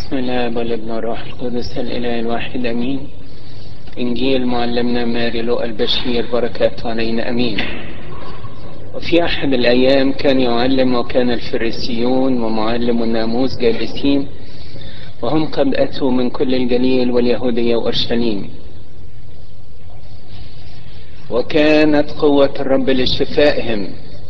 بسم الله والابن والروح القدس الإله الواحد أمين إنجيل معلمنا ماري لؤى البشير بركاته علينا أمين وفي أحد الأيام كان يعلم وكان الفريسيون ومعلم الناموس جالسين وهم قد أتوا من كل الجليل واليهودية وأورشليم وكانت قوة الرب لشفائهم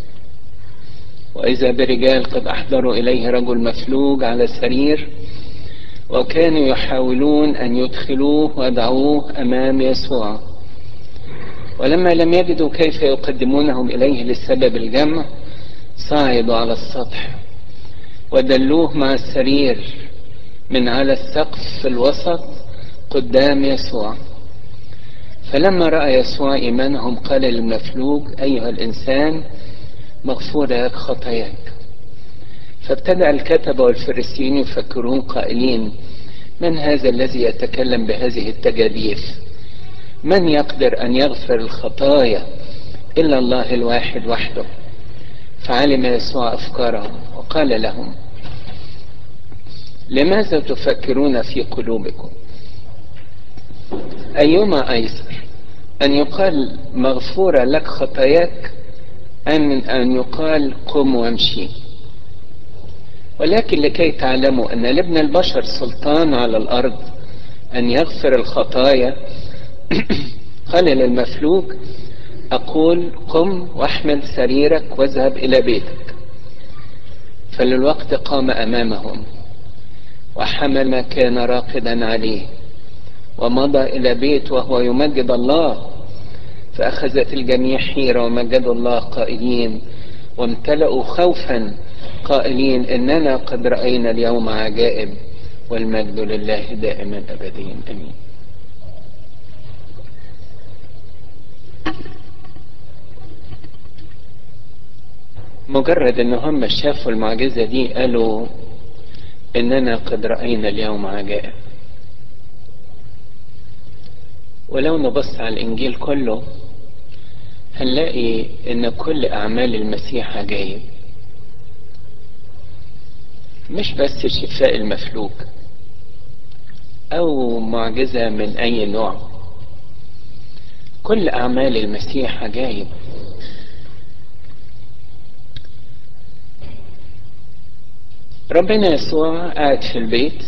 وإذا برجال قد أحضروا إليه رجل مفلوج على سرير وكانوا يحاولون أن يدخلوه ويضعوه أمام يسوع ولما لم يجدوا كيف يقدمونهم إليه لسبب الجمع صعدوا على السطح ودلوه مع السرير من على السقف في الوسط قدام يسوع فلما رأى يسوع إيمانهم قال للمفلوج أيها الإنسان مغفورة لك خطاياك فابتدأ الكتبة والفريسيين يفكرون قائلين من هذا الذي يتكلم بهذه التجاديف من يقدر أن يغفر الخطايا إلا الله الواحد وحده فعلم يسوع أفكارهم وقال لهم لماذا تفكرون في قلوبكم أيما أيسر أن يقال مغفورة لك خطاياك أم من أن يقال قم وامشي ولكن لكي تعلموا أن لابن البشر سلطان على الأرض أن يغفر الخطايا قال للمفلوج أقول قم واحمل سريرك واذهب إلى بيتك فللوقت قام أمامهم وحمل ما كان راقدا عليه ومضى إلى بيت وهو يمجد الله فأخذت الجميع حيرة ومجدوا الله قائلين وامتلأوا خوفا قائلين إننا قد رأينا اليوم عجائب والمجد لله دائما أبديا أمين مجرد ان هم شافوا المعجزة دي قالوا اننا قد رأينا اليوم عجائب ولو نبص على الانجيل كله هنلاقي ان كل اعمال المسيح عجائب مش بس شفاء المفلوج او معجزة من اي نوع كل اعمال المسيح عجائب ربنا يسوع قاعد في البيت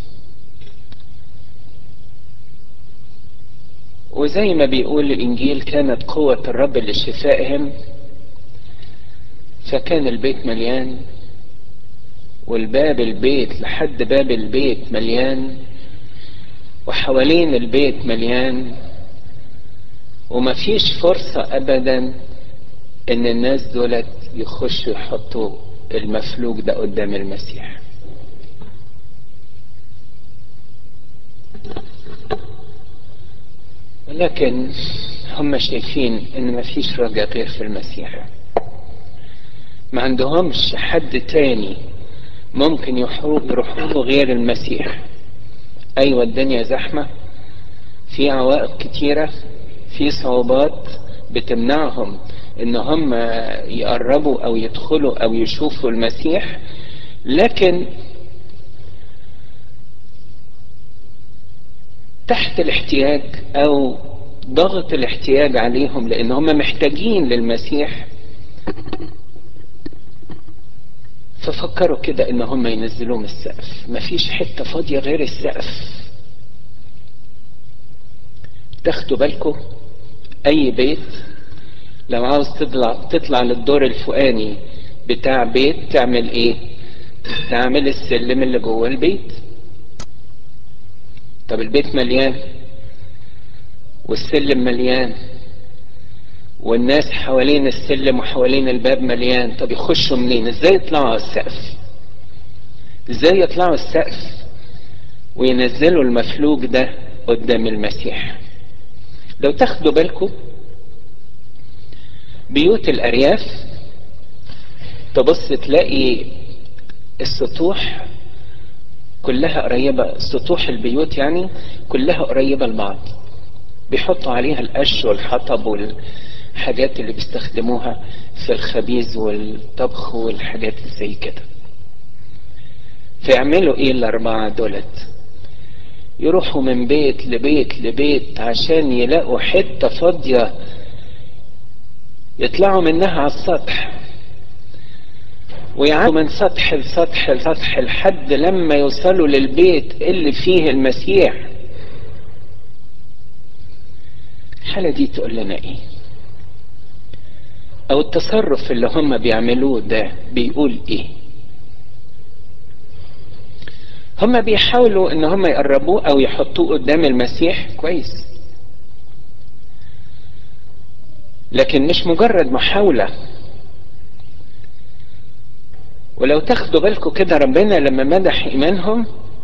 وزي ما بيقول الإنجيل كانت قوة الرب لشفائهم فكان البيت مليان والباب البيت لحد باب البيت مليان وحوالين البيت مليان ومفيش فرصة أبدا إن الناس دولت يخشوا يحطوا المفلوج ده قدام المسيح لكن هم شايفين ان مفيش رجاء غير في المسيح ما عندهمش حد تاني ممكن يروحوا له غير المسيح ايوه الدنيا زحمه في عوائق كتيره في صعوبات بتمنعهم ان هم يقربوا او يدخلوا او يشوفوا المسيح لكن تحت الاحتياج او ضغط الاحتياج عليهم لان هم محتاجين للمسيح ففكروا كده ان هم ينزلوه من السقف مفيش حته فاضيه غير السقف تاخدوا بالكم اي بيت لو عاوز تطلع تطلع للدور الفوقاني بتاع بيت تعمل ايه تعمل السلم اللي جوه البيت طب البيت مليان والسلم مليان والناس حوالين السلم وحوالين الباب مليان طب يخشوا منين ازاي يطلعوا على السقف ازاي يطلعوا السقف وينزلوا المفلوج ده قدام المسيح لو تاخدوا بالكم بيوت الأرياف تبص تلاقي السطوح كلها قريبة سطوح البيوت يعني كلها قريبة لبعض بيحطوا عليها القش والحطب والحاجات اللي بيستخدموها في الخبيز والطبخ والحاجات زي كده فيعملوا ايه الاربعة دولت يروحوا من بيت لبيت لبيت عشان يلاقوا حتة فاضية يطلعوا منها على السطح ويعدوا من سطح لسطح لسطح لحد لما يوصلوا للبيت اللي فيه المسيح الحالة دي تقول لنا ايه او التصرف اللي هم بيعملوه ده بيقول ايه هم بيحاولوا ان هم يقربوه او يحطوه قدام المسيح كويس لكن مش مجرد محاولة ولو تاخدوا بالكم كده ربنا لما مدح ايمانهم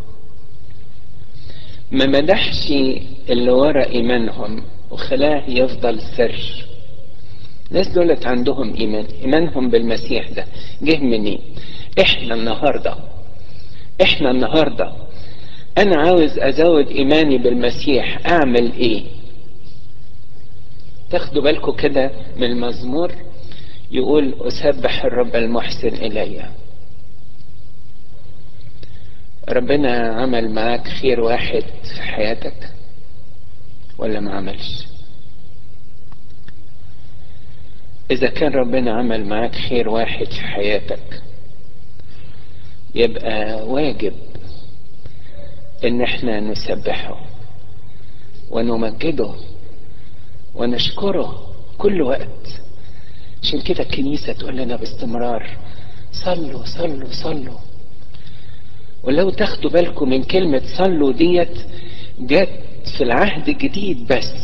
ما مدحش اللي ورا ايمانهم وخلاه يفضل سر الناس دولت عندهم ايمان ايمانهم بالمسيح ده جه منين احنا النهارده احنا النهارده انا عاوز ازود ايماني بالمسيح اعمل ايه تاخدوا بالكم كده من المزمور يقول اسبح الرب المحسن الي ربنا عمل معاك خير واحد في حياتك ولا ما عملش اذا كان ربنا عمل معاك خير واحد في حياتك يبقى واجب ان احنا نسبحه ونمجده ونشكره كل وقت عشان كده الكنيسة تقول لنا باستمرار صلوا صلوا صلوا ولو تاخدوا بالكم من كلمة صلوا ديت جت في العهد الجديد بس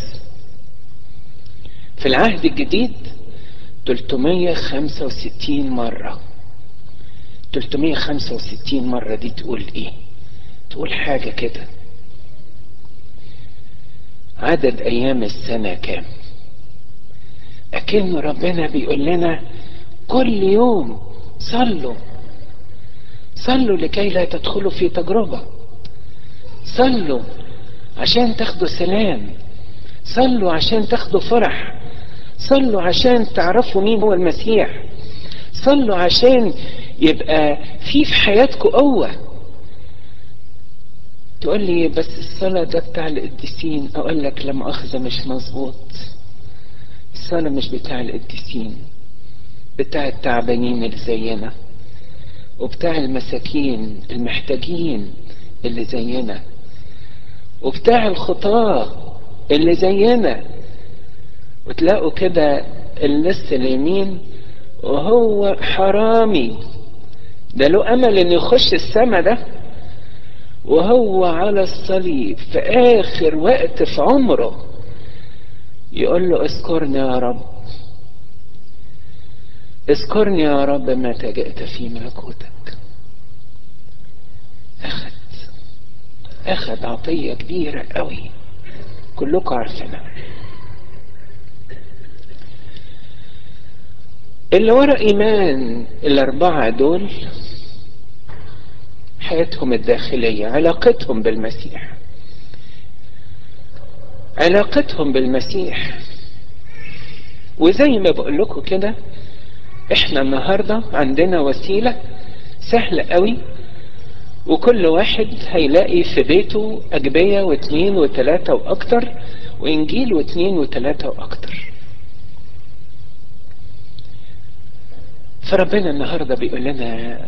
في العهد الجديد 365 مرة 365 مرة دي تقول ايه تقول حاجة كده عدد ايام السنة كام اكن ربنا بيقول لنا كل يوم صلوا صلوا لكي لا تدخلوا في تجربة صلوا عشان تاخدوا سلام صلوا عشان تاخدوا فرح صلوا عشان تعرفوا مين هو المسيح صلوا عشان يبقى في في حياتكم قوة تقول لي بس الصلاة ده بتاع القديسين اقول لك لا مؤاخذة مش مظبوط الصلاة مش بتاع القديسين بتاع التعبانين اللي زينا وبتاع المساكين المحتاجين اللي زينا وبتاع الخطاة اللي زينا وتلاقوا كده اللص اليمين وهو حرامي ده له امل انه يخش السما ده وهو على الصليب في اخر وقت في عمره يقول له اذكرني يا رب اذكرني يا رب متى جئت في ملكوتك اخد اخد عطية كبيرة قوي كلكم عارفينها اللي ورا ايمان الاربعة دول حياتهم الداخلية علاقتهم بالمسيح علاقتهم بالمسيح وزي ما بقول لكم كده احنا النهاردة عندنا وسيلة سهلة قوي وكل واحد هيلاقي في بيته أجبية واثنين وثلاثة وأكتر وإنجيل واثنين وثلاثة وأكتر فربنا النهاردة بيقول لنا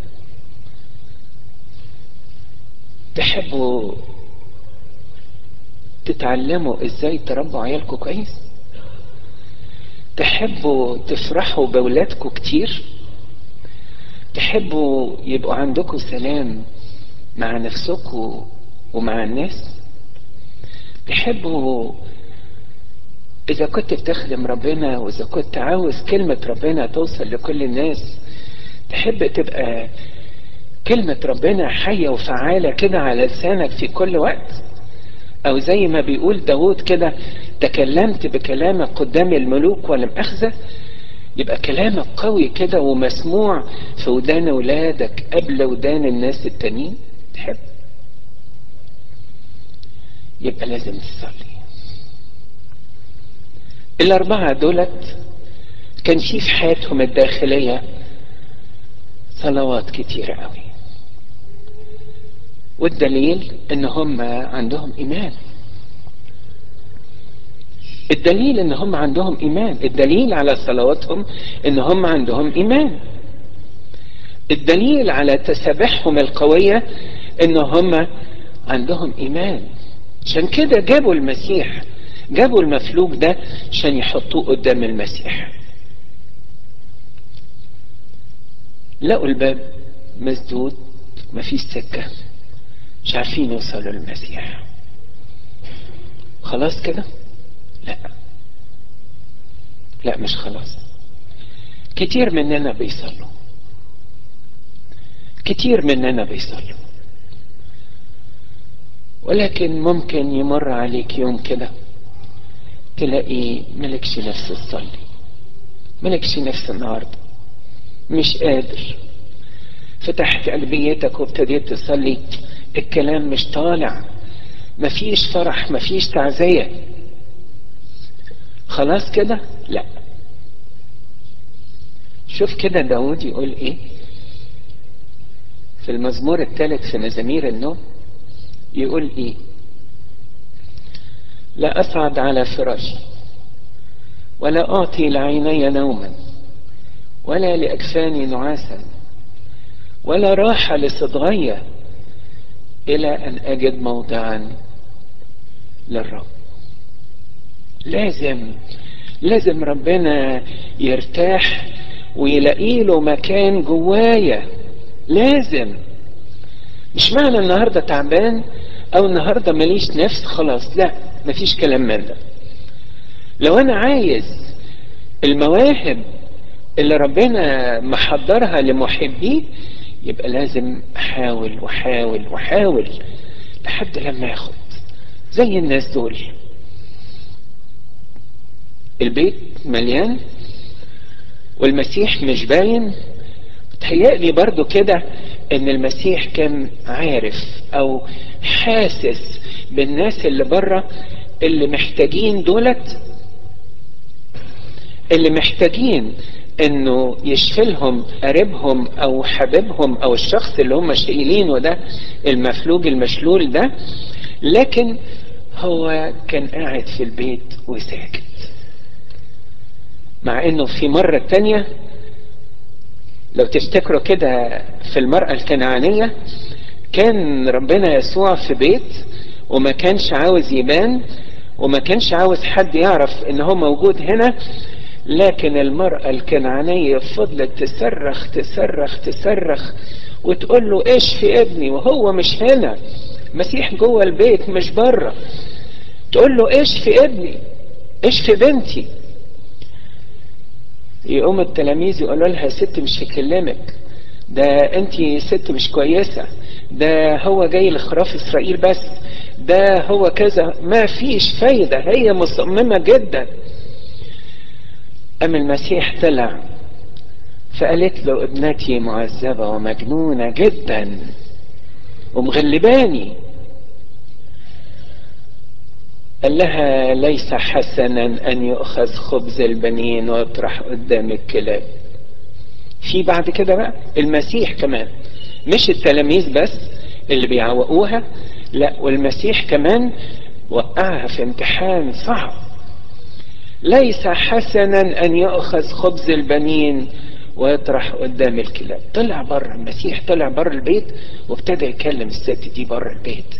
تحبوا تتعلموا ازاي تربوا عيالكم كويس تحبوا تفرحوا بولادكم كتير تحبوا يبقوا عندكم سلام مع نفسكم ومع الناس تحبوا اذا كنت بتخدم ربنا واذا كنت عاوز كلمة ربنا توصل لكل الناس تحب تبقى كلمة ربنا حية وفعالة كده على لسانك في كل وقت او زي ما بيقول داود كده تكلمت بكلامك قدام الملوك ولم اخزى يبقى كلامك قوي كده ومسموع في ودان ولادك قبل ودان الناس التانيين تحب يبقى لازم تصلي الاربعة دولت كان في في حياتهم الداخلية صلوات كتيرة قوي والدليل ان هم عندهم ايمان الدليل ان هم عندهم ايمان الدليل على صلواتهم ان هم عندهم ايمان الدليل على تسابحهم القوية ان هم عندهم ايمان عشان كده جابوا المسيح جابوا المفلوج ده عشان يحطوه قدام المسيح لقوا الباب مسدود مفيش سكة مش عارفين يوصلوا للمسيح خلاص كده لا لا مش خلاص كتير مننا بيصلوا كتير مننا بيصلوا ولكن ممكن يمر عليك يوم كده تلاقي ملكش نفس تصلي ملكش نفس النهارده مش قادر فتحت قلبيتك وابتديت تصلي الكلام مش طالع مفيش فرح مفيش تعزية خلاص كده لا شوف كده داود يقول ايه في المزمور الثالث في مزامير النوم يقول ايه لا اصعد على فراشي ولا اعطي لعيني نوما ولا لاكفاني نعاسا ولا راحة لصدغية إلى أن أجد موضعا للرب لازم لازم ربنا يرتاح ويلاقي له مكان جوايا لازم مش معنى النهاردة تعبان أو النهاردة ماليش نفس خلاص لا مفيش كلام من ده لو أنا عايز المواهب اللي ربنا محضرها لمحبيه يبقى لازم احاول واحاول واحاول لحد لما ياخد زي الناس دول البيت مليان والمسيح مش باين تهيألي برضو كده ان المسيح كان عارف او حاسس بالناس اللي بره اللي محتاجين دولت اللي محتاجين انه يشفي لهم قريبهم او حبيبهم او الشخص اللي هم شايلينه ده المفلوج المشلول ده لكن هو كان قاعد في البيت وساكت مع انه في مرة تانية لو تفتكروا كده في المرأة الكنعانية كان ربنا يسوع في بيت وما كانش عاوز يبان وما كانش عاوز حد يعرف ان هو موجود هنا لكن المرأة الكنعانية فضلت تصرخ تصرخ تصرخ وتقول له ايش في ابني وهو مش هنا مسيح جوه البيت مش بره تقول له ايش في ابني ايش في بنتي يقوم التلاميذ يقولوا لها ست مش هكلمك ده انت ست مش كويسة ده هو جاي لخراف اسرائيل بس ده هو كذا ما فيش فايدة هي مصممة جدا أم المسيح طلع فقالت له ابنتي معذبة ومجنونة جدا ومغلباني قال لها ليس حسنا أن يؤخذ خبز البنين ويطرح قدام الكلاب في بعد كده بقى المسيح كمان مش التلاميذ بس اللي بيعوقوها لا والمسيح كمان وقعها في امتحان صعب ليس حسنا ان ياخذ خبز البنين ويطرح قدام الكلاب طلع بره المسيح طلع بره البيت وابتدى يكلم الست دي بره البيت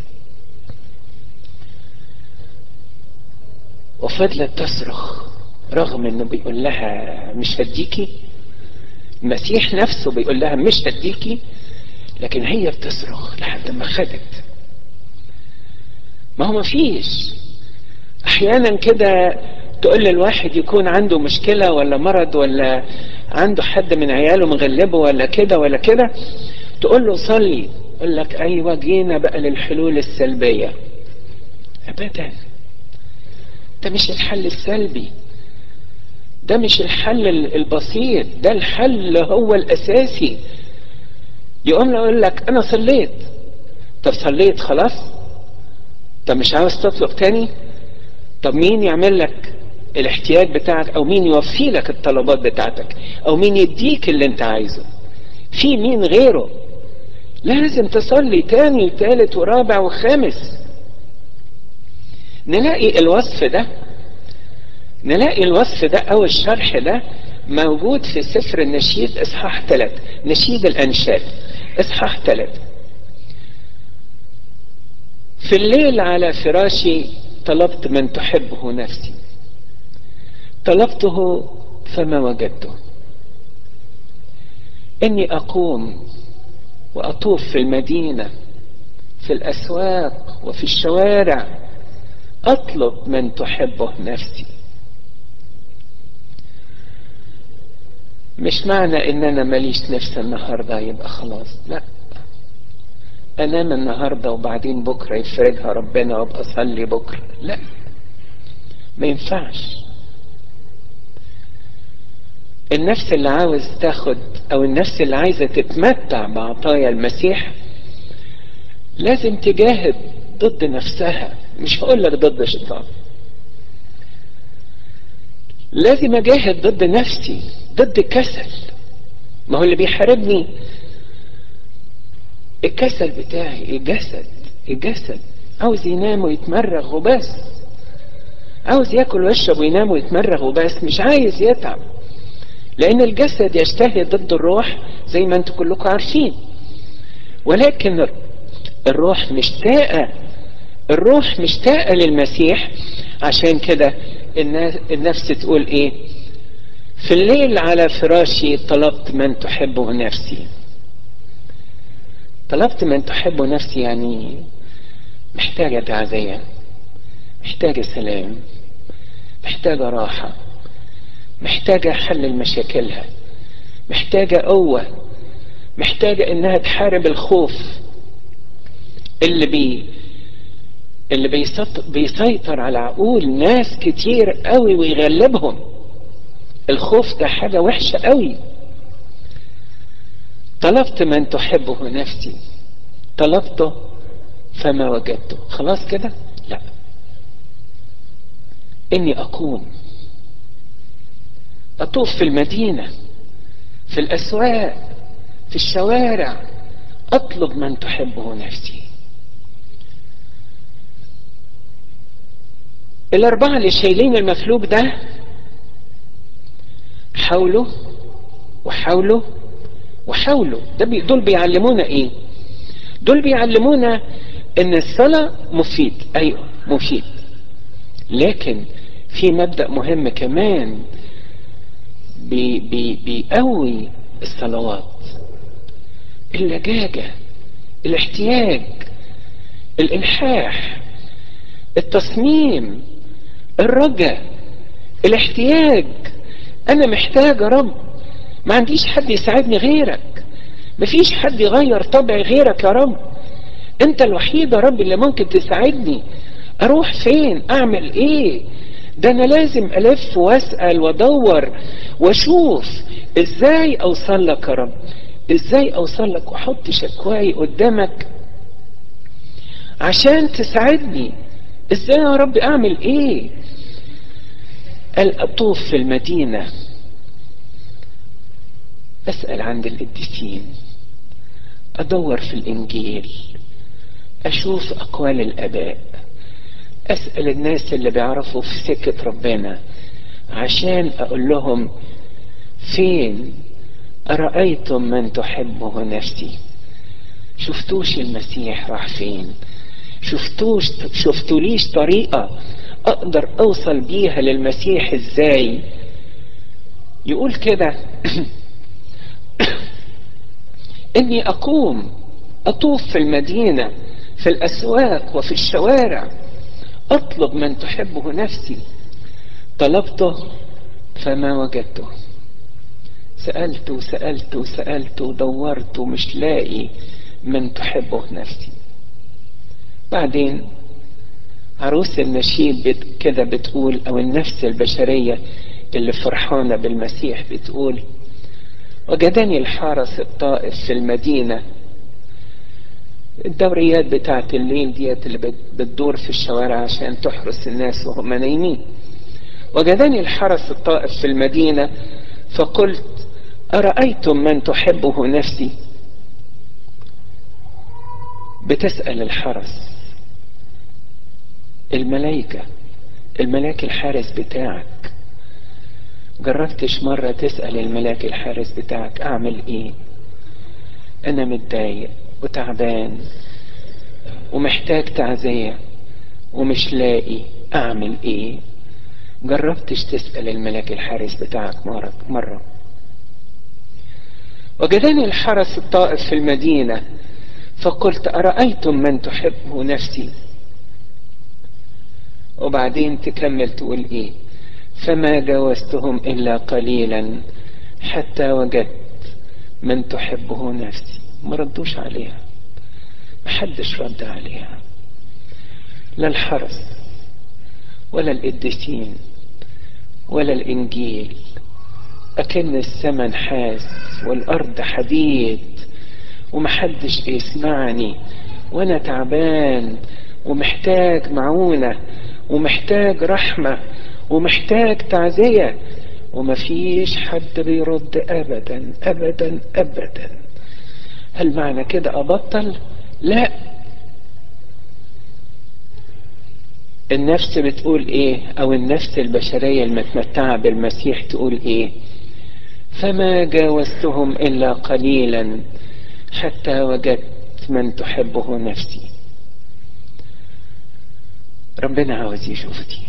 وفضلت تصرخ رغم انه بيقول لها مش هديكي المسيح نفسه بيقول لها مش هديكي لكن هي بتصرخ لحد ما خدت ما هو مفيش احيانا كده تقول للواحد يكون عنده مشكلة ولا مرض ولا عنده حد من عياله مغلبه ولا كده ولا كده تقول له صلي يقول لك ايوه جينا بقى للحلول السلبية ابدا ده مش الحل السلبي ده مش الحل البسيط ده الحل هو الاساسي يقوم يقول لك انا صليت طب صليت خلاص طب مش عاوز تطلب تاني طب مين يعمل لك الاحتياج بتاعك او مين يوفي لك الطلبات بتاعتك او مين يديك اللي انت عايزه في مين غيره لازم تصلي تاني وتالت ورابع وخامس نلاقي الوصف ده نلاقي الوصف ده او الشرح ده موجود في سفر النشيد اصحاح ثلاثة نشيد الانشاد اصحاح ثلاثة في الليل على فراشي طلبت من تحبه نفسي طلبته فما وجدته اني اقوم واطوف في المدينه في الاسواق وفي الشوارع اطلب من تحبه نفسي مش معنى ان انا ماليش نفس النهارده يبقى خلاص لا انام النهارده وبعدين بكره يفرجها ربنا وابقى اصلي بكره لا ما ينفعش النفس اللي عاوز تاخد او النفس اللي عايزه تتمتع بعطايا المسيح لازم تجاهد ضد نفسها مش هقول لك ضد الشيطان لازم اجاهد ضد نفسي ضد الكسل ما هو اللي بيحاربني الكسل بتاعي الجسد الجسد عاوز ينام ويتمرغ وبس عاوز ياكل ويشرب وينام ويتمرغ وبس مش عايز يتعب لان الجسد يجتهد ضد الروح زي ما انتم كلكم عارفين ولكن الروح مشتاقه الروح مشتاقه للمسيح عشان كده النفس تقول ايه في الليل على فراشي طلبت من تحبه نفسي طلبت من تحبه نفسي يعني محتاجة تعزية محتاجة سلام محتاجة راحة محتاجة حل مشاكلها محتاجة قوة محتاجة انها تحارب الخوف اللي بي اللي بيسيطر على عقول ناس كتير قوي ويغلبهم الخوف ده حاجة وحشة قوي طلبت من تحبه نفسي طلبته فما وجدته خلاص كده لا اني اقوم اطوف في المدينة في الاسواق في الشوارع اطلب من تحبه نفسي الاربعة اللي شايلين المفلوج ده حاولوا وحاولوا وحاولوا ده بي دول بيعلمونا ايه دول بيعلمونا ان الصلاة مفيد ايوه مفيد لكن في مبدأ مهم كمان بي بي بيقوي الصلوات اللجاجة الاحتياج الإلحاح التصميم الرجاء الاحتياج أنا محتاج يا رب ما عنديش حد يساعدني غيرك مفيش حد يغير طبعي غيرك يا رب انت الوحيد يا رب اللي ممكن تساعدني اروح فين اعمل ايه ده انا لازم الف واسال وادور واشوف ازاي اوصل لك يا رب ازاي اوصل لك واحط شكواي قدامك عشان تساعدني ازاي يا رب اعمل ايه قال اطوف في المدينه اسال عند القديسين ادور في الانجيل اشوف اقوال الاباء اسال الناس اللي بيعرفوا في سكه ربنا عشان اقول لهم فين ارايتم من تحبه نفسي شفتوش المسيح راح فين شفتوش شفتوليش طريقه اقدر اوصل بيها للمسيح ازاي يقول كده اني اقوم اطوف في المدينه في الاسواق وفي الشوارع اطلب من تحبه نفسي طلبته فما وجدته سالت وسالت وسالت ودورت ومش لاقي من تحبه نفسي بعدين عروس النشيد بت كده بتقول او النفس البشريه اللي فرحانه بالمسيح بتقول وجدني الحارس الطائف في المدينة الدوريات بتاعت الليل ديت اللي بتدور في الشوارع عشان تحرس الناس وهم نايمين وجدني الحرس الطائف في المدينة فقلت أرأيتم من تحبه نفسي بتسأل الحرس الملائكة الملاك الحارس بتاعك جربتش مرة تسأل الملاك الحارس بتاعك أعمل إيه أنا متضايق وتعبان ومحتاج تعزية ومش لاقي أعمل إيه جربتش تسأل الملاك الحارس بتاعك مرة, مرة وجدني الحرس الطائف في المدينة فقلت أرأيتم من تحبه نفسي وبعدين تكمل تقول إيه فما جاوزتهم إلا قليلا حتى وجدت من تحبه نفسي ما ردوش عليها محدش رد عليها لا الحرس ولا القديسين ولا الإنجيل أكن السما نحاس والأرض حديد ومحدش بيسمعني وأنا تعبان ومحتاج معونة ومحتاج رحمة ومحتاج تعزية ومفيش حد بيرد أبدا أبدا أبدا هل معنى كده أبطل؟ لا النفس بتقول ايه او النفس البشرية المتمتعة بالمسيح تقول ايه فما جاوزتهم الا قليلا حتى وجدت من تحبه نفسي ربنا عاوز يشوف دي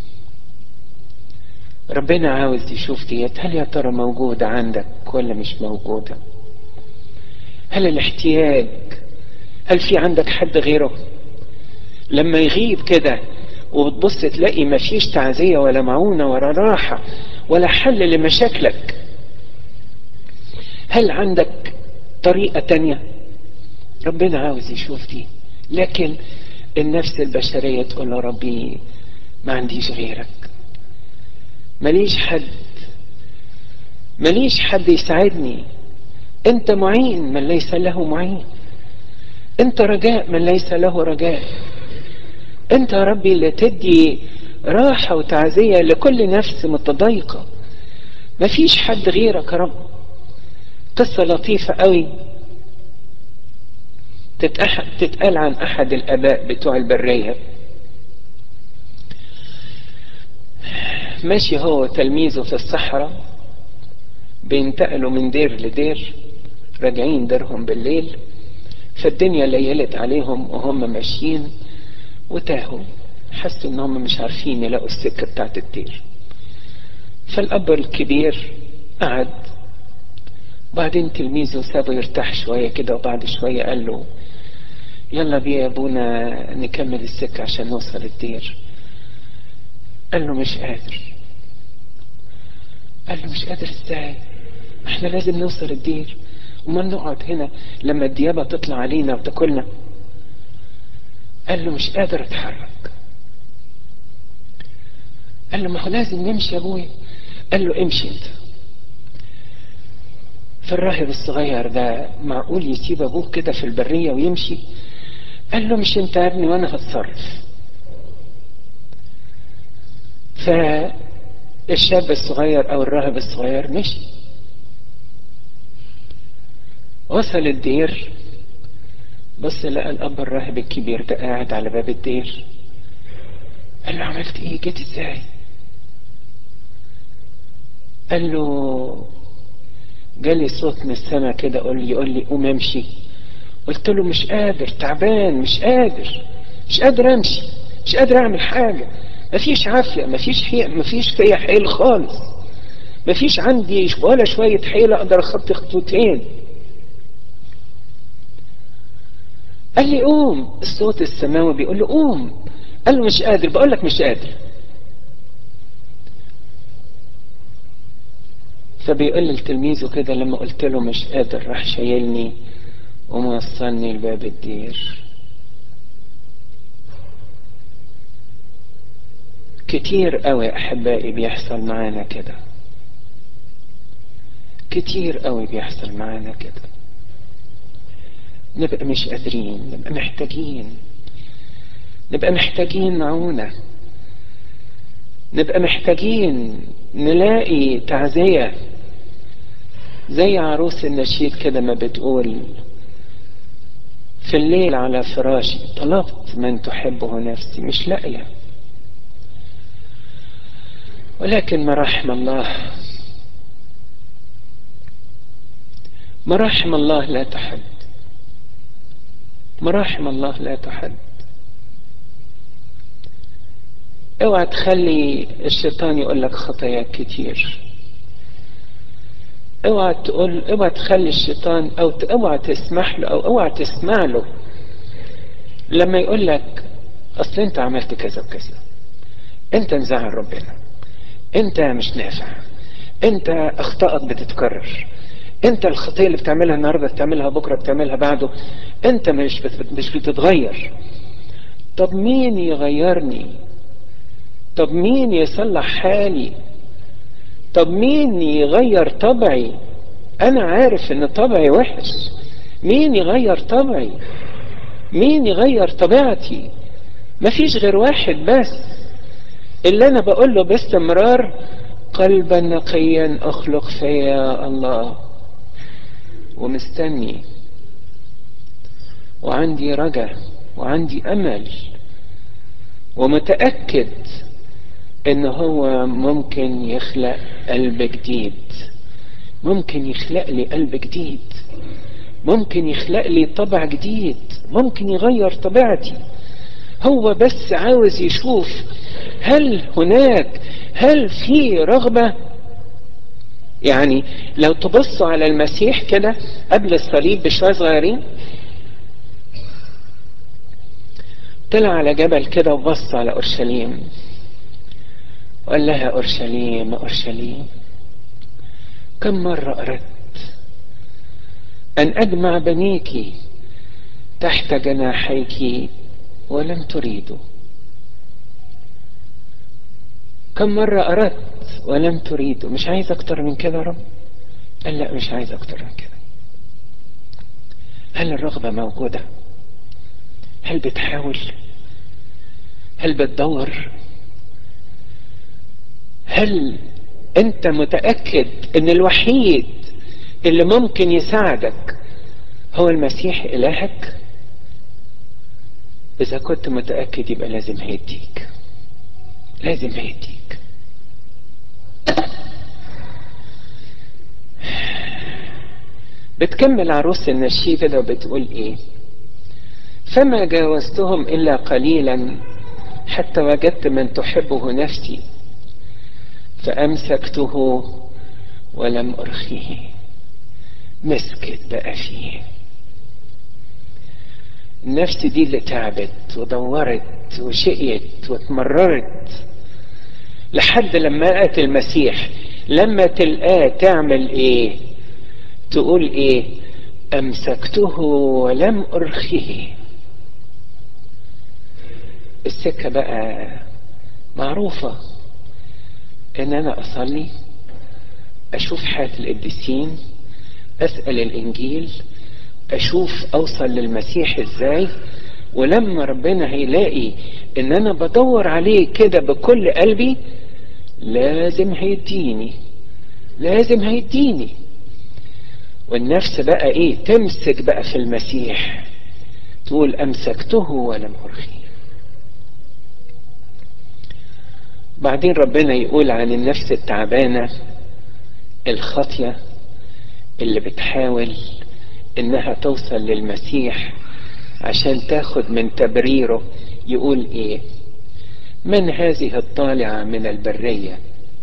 ربنا عاوز يشوف ديت هل يا ترى موجودة عندك ولا مش موجودة هل الاحتياج هل في عندك حد غيره لما يغيب كده وبتبص تلاقي مفيش تعزية ولا معونة ولا راحة ولا حل لمشاكلك هل عندك طريقة تانية ربنا عاوز يشوف دي لكن النفس البشرية تقول له ربي ما عنديش غيرك ماليش حد ماليش حد يساعدني انت معين من ليس له معين انت رجاء من ليس له رجاء انت يا ربي اللي تدي راحة وتعزية لكل نفس متضايقة مفيش حد غيرك يا رب قصة لطيفة قوي تتقال عن احد الاباء بتوع البرية ماشي هو تلميذه في الصحراء بينتقلوا من دير لدير راجعين ديرهم بالليل فالدنيا ليلت عليهم وهم ماشيين وتاهوا حسوا ان هم مش عارفين يلاقوا السكة بتاعت الدير فالاب الكبير قعد بعدين تلميذه سابه يرتاح شوية كده وبعد شوية قال له يلا بيا يا ابونا نكمل السكة عشان نوصل الدير قال له مش قادر قال له مش قادر ازاي احنا لازم نوصل الدير وما نقعد هنا لما الديابة تطلع علينا وتاكلنا قال له مش قادر اتحرك قال له ما هو لازم نمشي يا ابويا قال له امشي انت فالراهب الصغير ده معقول يسيب ابوه كده في البريه ويمشي قال له مش انت يا ابني وانا هتصرف فالشاب الصغير او الراهب الصغير مشي وصل الدير بص لقى الاب الراهب الكبير ده قاعد على باب الدير قال له عملت ايه جيت ازاي قال له جالي صوت من السما كده قول لي يقول لي قوم امشي قلت له مش قادر تعبان مش قادر مش قادر امشي مش قادر اعمل حاجه مفيش عافيه مفيش حي... مفيش فيا حيل خالص مفيش عندي ولا شويه حيل اقدر اخطي خطوتين قال لي قوم الصوت السماوي بيقول له قوم قال له مش قادر بقول لك مش قادر فبيقول لتلميذه كده لما قلت له مش قادر راح شايلني وموصلني لباب الدير كتير قوي احبائي بيحصل معانا كده كتير قوي بيحصل معانا كده نبقى مش قادرين نبقى محتاجين نبقى محتاجين معونة نبقى محتاجين نلاقي تعزية زي عروس النشيد كده ما بتقول في الليل على فراشي طلبت من تحبه نفسي مش لاقيه ولكن مراحم الله مراحم الله لا تحد مراحم الله لا تحد اوعى تخلي الشيطان يقول لك خطاياك كتير اوعى تقول اوعى تخلي الشيطان او اوعى تسمح له او اوعى تسمع له لما يقول لك اصل انت عملت كذا وكذا انت مزعل ربنا انت مش نافع انت اخطائك بتتكرر انت الخطيه اللي بتعملها النهارده بتعملها بكره بتعملها بعده انت مش مش بتتغير طب مين يغيرني طب مين يصلح حالي طب مين يغير طبعي انا عارف ان طبعي وحش مين يغير طبعي مين يغير طبيعتي مفيش غير واحد بس اللي انا بقول له باستمرار قلبا نقيا اخلق فيا الله ومستني وعندي رجاء وعندي امل ومتاكد ان هو ممكن يخلق قلب جديد ممكن يخلق لي قلب جديد ممكن يخلق لي طبع جديد ممكن يغير طبيعتي هو بس عاوز يشوف هل هناك هل في رغبة يعني لو تبصوا على المسيح كده قبل الصليب بشوية صغيرين طلع على جبل كده وبص على أورشليم وقال لها أورشليم أورشليم كم مرة أردت أن أجمع بنيك تحت جناحيك ولم تريدوا كم مرة أردت ولم تريدوا مش عايز أكتر من كده يا رب قال لا مش عايز أكتر من كده هل الرغبة موجودة هل بتحاول هل بتدور هل انت متأكد ان الوحيد اللي ممكن يساعدك هو المسيح الهك اذا كنت متأكد يبقى لازم هيديك لازم هيديك بتكمل عروس النشيد كده وبتقول ايه فما جاوزتهم الا قليلا حتى وجدت من تحبه نفسي فامسكته ولم ارخيه مسكت بقى فيه النفس دي اللي تعبت ودورت وشقيت واتمررت لحد لما لقت المسيح لما تلقاه تعمل ايه تقول ايه امسكته ولم ارخيه السكه بقى معروفه ان انا اصلي اشوف حياه القديسين اسال الانجيل اشوف اوصل للمسيح ازاي ولما ربنا هيلاقي ان انا بدور عليه كده بكل قلبي لازم هيديني لازم هيديني والنفس بقى ايه تمسك بقى في المسيح تقول امسكته ولم ارخيه بعدين ربنا يقول عن النفس التعبانه الخاطيه اللي بتحاول انها توصل للمسيح عشان تاخد من تبريره يقول ايه من هذه الطالعه من البريه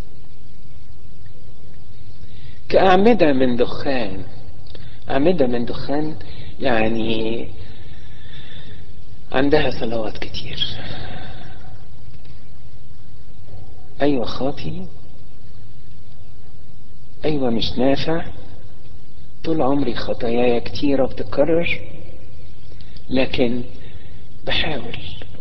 كأعمدة من دخان أعمدة من دخان يعني عندها صلوات كتير أيوة خاطي أيوة مش نافع طول عمري خطاياي كتيرة بتكرر لكن بحاول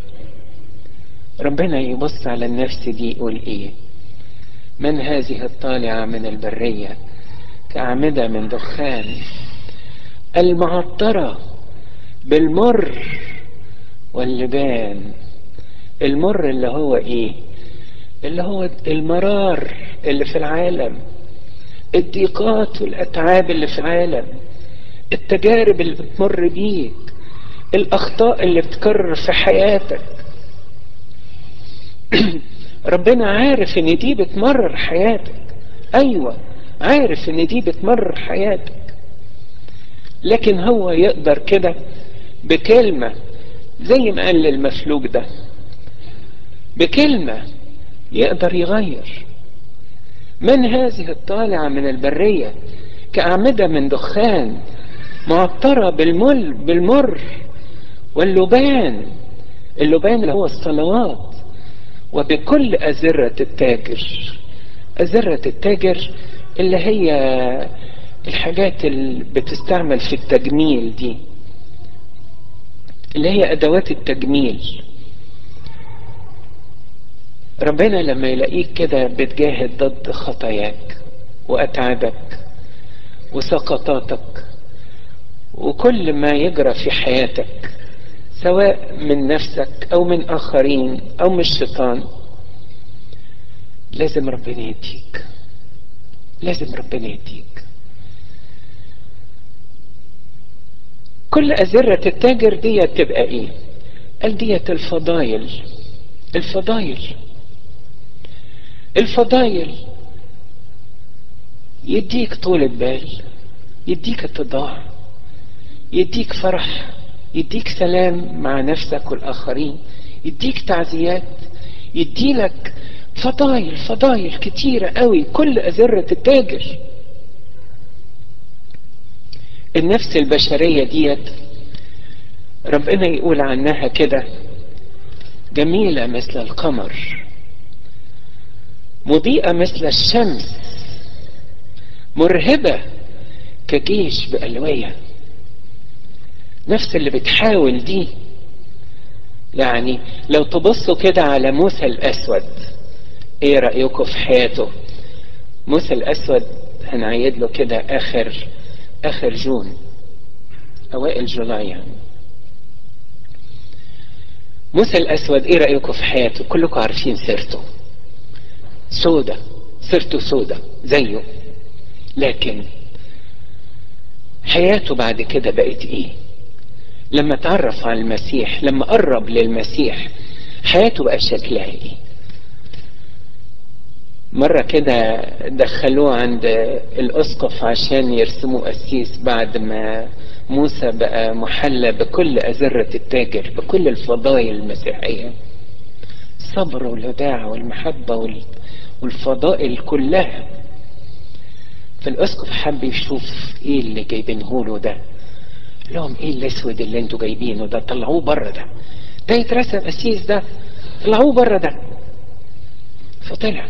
ربنا يبص على النفس دي يقول ايه من هذه الطالعة من البرية كأعمدة من دخان المعطرة بالمر واللبان المر اللي هو ايه اللي هو المرار اللي في العالم الضيقات والاتعاب اللي في العالم التجارب اللي بتمر بيك الاخطاء اللي بتكرر في حياتك ربنا عارف ان دي بتمرر حياتك ايوه عارف ان دي بتمرر حياتك لكن هو يقدر كده بكلمة زي ما قال للمفلوج ده بكلمة يقدر يغير من هذه الطالعة من البرية كأعمدة من دخان معطرة بالمل بالمر واللبان اللبان اللي هو الصلوات وبكل أزرة التاجر أزرة التاجر اللي هي الحاجات اللي بتستعمل في التجميل دي اللي هي أدوات التجميل ربنا لما يلاقيك كده بتجاهد ضد خطاياك وأتعابك وسقطاتك وكل ما يجرى في حياتك سواء من نفسك أو من آخرين أو من الشيطان لازم ربنا يديك لازم ربنا يديك كل أزرة التاجر دي تبقى إيه؟ قال ديت الفضايل الفضايل الفضايل يديك طولة بال يديك اتضاع يديك فرح يديك سلام مع نفسك والآخرين يديك تعزيات يديلك فضايل فضايل كتيرة قوي كل أزرة التاجر النفس البشرية ديت ربنا يقول عنها كده جميلة مثل القمر مضيئة مثل الشمس مرهبة كجيش بألوية نفس اللي بتحاول دي يعني لو تبصوا كده على موسى الأسود ايه رأيكم في حياته موسى الأسود هنعيد له كده آخر آخر جون أوائل جولاي يعني موسى الأسود إيه رأيكم في حياته؟ كلكم عارفين سيرته سودة سيرته سودة زيه لكن حياته بعد كده بقت إيه؟ لما تعرف على المسيح لما قرب للمسيح حياته بقى شكلها إيه؟ مرة كده دخلوه عند الأسقف عشان يرسموا قسيس بعد ما موسى بقى محلى بكل أزرة التاجر بكل الفضائل المسيحية الصبر والوداع والمحبة والفضائل كلها فالأسقف حب يشوف إيه اللي جايبينه له ده لهم إيه الأسود اللي أنتوا جايبينه ده طلعوه بره ده ده يترسم قسيس ده طلعوه بره ده فطلع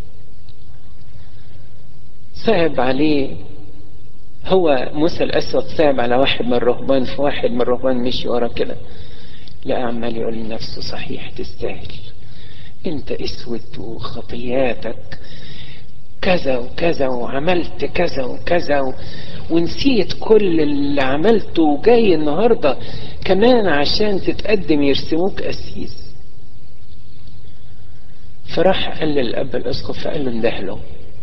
صعب عليه هو موسى الأسود صعب على واحد من الرهبان في واحد من الرهبان مشي ورا كده لا عمال يقول لنفسه صحيح تستاهل انت اسود وخطياتك كذا وكذا وعملت كذا وكذا و... ونسيت كل اللي عملته وجاي النهاردة كمان عشان تتقدم يرسموك قسيس فراح قال للأب الأسقف فقال له اندهله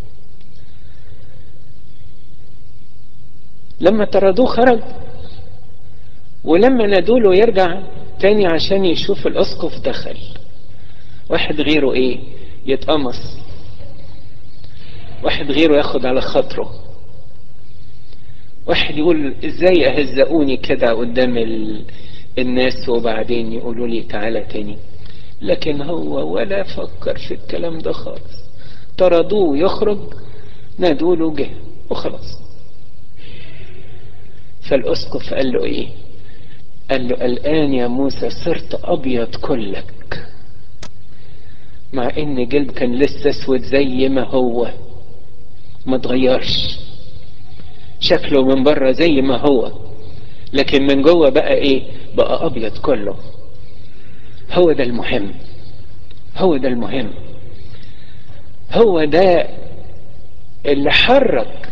لما طردوه خرج ولما نادوا له يرجع تاني عشان يشوف الاسقف دخل واحد غيره ايه يتقمص واحد غيره ياخد على خاطره واحد يقول ازاي يهزقوني كده قدام ال... الناس وبعدين يقولوا لي تعالى تاني لكن هو ولا فكر في الكلام ده خالص طردوه يخرج نادوا له جه وخلاص فالاسقف قال له ايه قال له الان يا موسى صرت ابيض كلك مع ان جلد كان لسه اسود زي ما هو ما اتغيرش شكله من بره زي ما هو لكن من جوه بقى ايه بقى ابيض كله هو ده المهم هو ده المهم هو ده اللي حرك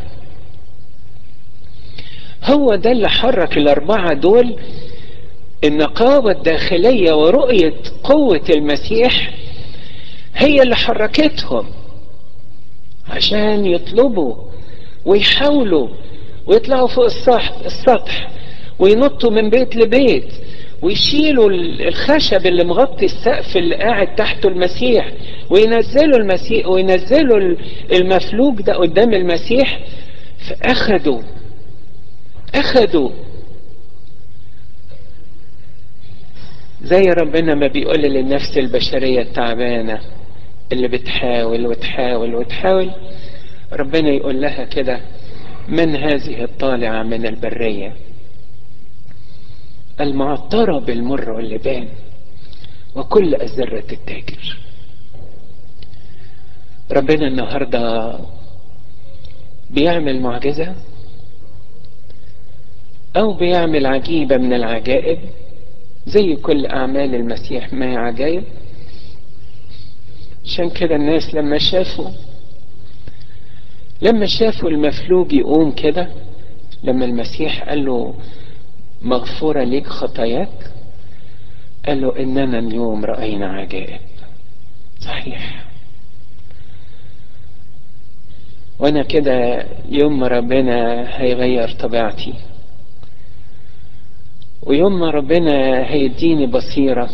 هو ده اللي حرك الأربعة دول النقاوة الداخلية ورؤية قوة المسيح هي اللي حركتهم عشان يطلبوا ويحاولوا ويطلعوا فوق السطح, السطح وينطوا من بيت لبيت ويشيلوا الخشب اللي مغطي السقف اللي قاعد تحته المسيح وينزلوا المسيح وينزلوا المفلوج ده قدام المسيح فأخدوا أخدوا زي ربنا ما بيقول للنفس البشرية التعبانة اللي بتحاول وتحاول وتحاول ربنا يقول لها كده من هذه الطالعة من البرية المعطرة بالمر واللبان وكل أزرة التاجر ربنا النهاردة بيعمل معجزة أو بيعمل عجيبة من العجائب زي كل أعمال المسيح ما هي عجائب عشان كده الناس لما شافوا لما شافوا المفلوج يقوم كده لما المسيح قال له مغفورة ليك خطاياك قال له إننا اليوم رأينا عجائب صحيح وأنا كده يوم ما ربنا هيغير طبيعتي ويوم ما ربنا هيديني بصيرة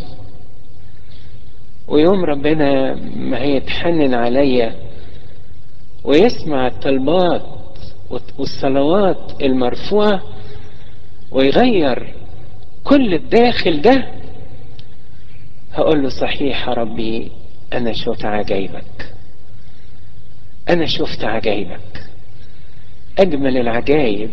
ويوم ربنا ما هيتحنن عليا ويسمع الطلبات والصلوات المرفوعة ويغير كل الداخل ده هقول له صحيح يا ربي أنا شفت عجايبك أنا شفت عجايبك أجمل العجايب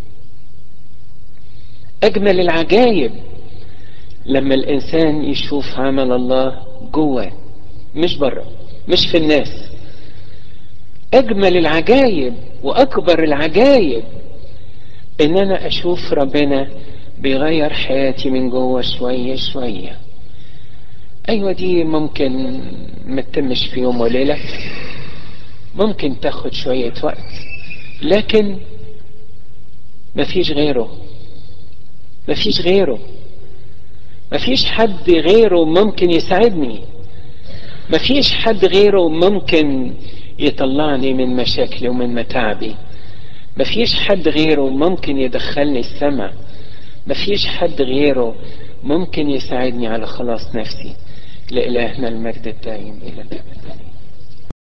أجمل العجايب لما الإنسان يشوف عمل الله جوه مش بره مش في الناس أجمل العجايب وأكبر العجايب إن أنا أشوف ربنا بيغير حياتي من جوه شوية شوية أيوة دي ممكن ما تتمش في يوم وليلة ممكن تاخد شوية وقت لكن مفيش غيره مفيش غيره مفيش حد غيره ممكن يساعدني مفيش حد غيره ممكن يطلعني من مشاكلي ومن متاعبي مفيش حد غيره ممكن يدخلني السماء مفيش حد غيره ممكن يساعدني على خلاص نفسي لإلهنا المجد الدائم إلى الأبد